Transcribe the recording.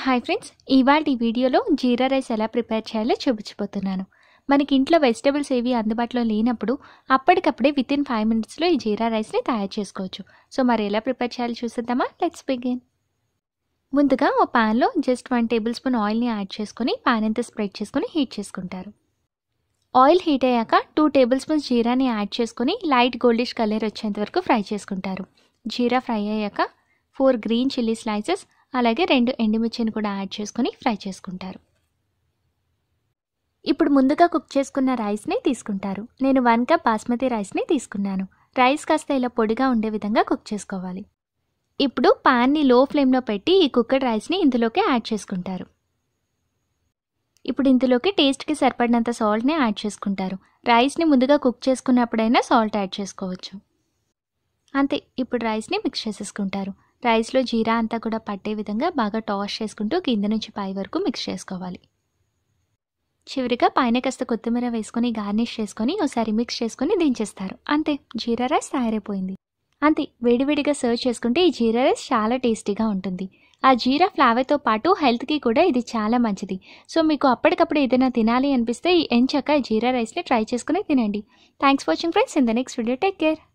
hi friends ఇవాళ ఈ వీడియోలో జీరా రైస్ ఎలా ప్రిపేర్ చేయాలో చూపించబోతున్నాను మనకి ఇంట్లో వెజిటబుల్స్ ఏవి అందుబాటులో లేనప్పుడు అప్పటికప్పుడే విత్ ఇన్ ఫైవ్ మినిట్స్లో ఈ జీరా రైస్ని తయారు చేసుకోవచ్చు సో మరి ఎలా ప్రిపేర్ చేయాలో చూసేద్దామా లెట్స్ బిగిన్ ముందుగా ఓ ప్యాన్లో జస్ట్ వన్ టేబుల్ స్పూన్ ఆయిల్ని యాడ్ చేసుకొని ప్యాన్ అంతా స్ప్రెడ్ చేసుకొని హీట్ చేసుకుంటారు ఆయిల్ హీట్ అయ్యాక టూ టేబుల్ స్పూన్స్ జీరాని యాడ్ చేసుకొని లైట్ గోల్డిష్ కలర్ వచ్చేంత వరకు ఫ్రై చేసుకుంటారు జీరా ఫ్రై అయ్యాక ఫోర్ గ్రీన్ చిల్లీ స్లైసెస్ అలాగే రెండు ఎండుమిర్చిని కూడా యాడ్ చేసుకొని ఫ్రై చేసుకుంటారు ఇప్పుడు ముందుగా కుక్ చేసుకున్న రైస్ని తీసుకుంటారు నేను వన్ కప్ బాస్మతి రైస్ని తీసుకున్నాను రైస్ కాస్త ఇలా పొడిగా ఉండే విధంగా కుక్ చేసుకోవాలి ఇప్పుడు పాన్ని లో ఫ్లేమ్లో పెట్టి ఈ కుక్కడ్ రైస్ని ఇందులోకి యాడ్ చేసుకుంటారు ఇప్పుడు ఇందులోకి టేస్ట్కి సరిపడినంత సాల్ట్ని యాడ్ చేసుకుంటారు రైస్ని ముందుగా కుక్ చేసుకున్నప్పుడైనా సాల్ట్ యాడ్ చేసుకోవచ్చు అంతే ఇప్పుడు రైస్ని మిక్స్ చేసేసుకుంటారు రైస్లో జీరా అంతా కూడా పట్టే విధంగా బాగా టాస్ చేసుకుంటూ కింద నుంచి పై వరకు మిక్స్ చేసుకోవాలి చివరిగా పైన కాస్త కొత్తిమీర వేసుకొని గార్నిష్ చేసుకొని ఒకసారి మిక్స్ చేసుకొని దించేస్తారు అంతే జీరా రైస్ తయారైపోయింది అంతే వేడివేడిగా సర్వ్ చేసుకుంటే ఈ జీరా రైస్ చాలా టేస్టీగా ఉంటుంది ఆ జీరా ఫ్లేవర్తో పాటు హెల్త్కి కూడా ఇది చాలా మంచిది సో మీకు అప్పటికప్పుడు ఏదైనా తినాలి అనిపిస్తే ఎంచక్క ఈ జీరా రైస్ని ట్రై చేసుకుని తినండి thanks for watching friends in the next video take care